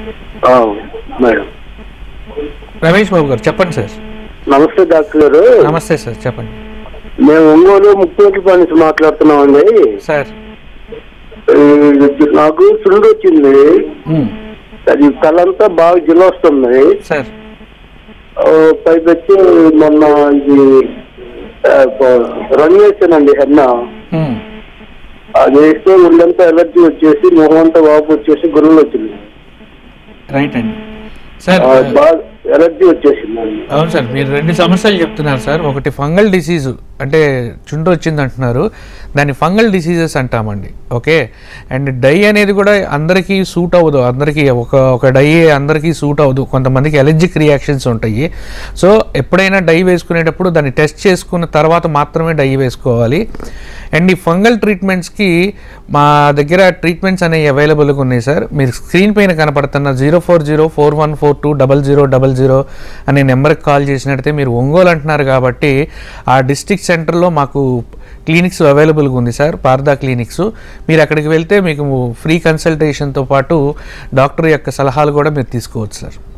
ఆ, మేడం రమేష్ బాబు గారు చెప్పండి సార్ నమస్తే డాక్టర్ గారు నమస్తే సార్ చెప్పండి మేము ఒంగోలు ముక్కోట్ల నుంచి మాట్లాడుతున్నామండి సార్ ఈ, నాకు చుండు వచ్చింది ఉమ్, అది తలంతా బాగా జిల్ వస్తుంది సార్ ఆ, పైకి వచ్చి మొన్న ఇది ఆ, ప- రన్ చేశానండి హెన్న ఉమ్, అది వేస్తే ఒళ్ళంతా ఎలర్జీ వచ్చేసి మొహం అంతా వాపు వచ్చేసి గుర్రెలు వచ్చింది రైట్ అండి సార్ ఆ, బాగా ఎలర్జీ వచ్చేసిందండి అవును సార్ మీరు రెండు సమస్యలు చెప్తున్నారు సార్ ఒకటి ఫంగల్ డిసీజు అంటే చుండ్రు వచ్చింది అంటున్నారు దాన్ని ఫంగల్ డిసీజెస్ అంటామండి ఓకే అండ్ డై అనేది కూడా అందరికీ సూట్ అవ్వదు అందరికీ ఒక ఒక డై అందరికీ సూట్ అవ్వదు కొంతమందికి ఎలర్జిక్ రియాక్షన్స్ ఉంటాయి సో ఎప్పుడైనా డై వేసుకునేటప్పుడు దాన్ని టెస్ట్ చేసుకున్న తర్వాత మాత్రమే డై వేసుకోవాలి అండ్ ఈ ఫంగల్ ట్రీట్మెంట్స్కి మా దగ్గర ట్రీట్మెంట్స్ అనేవి అవైలబుల్గా ఉన్నాయి సార్ మీరు స్క్రీన్ పైన కనపడుతున్న zero four zero four one four two double zero double zero అనే నెంబర్కి కాల్ చేసినట్టయితే మీరు ఒంగోలు అంటున్నారు కాబట్టి ఆ డిస్టిక్ సెంటర్లో మాకు క్లినిక్స్ అవైలబుల్గా ఉంది సార్ పారదా క్లినిక్స్ మీరు అక్కడికి వెళ్తే మీకు ఫ్రీ కన్సల్టేషన్తో పాటు డాక్టర్ యొక్క సలహాలు కూడా మీరు తీసుకోవచ్చు సార్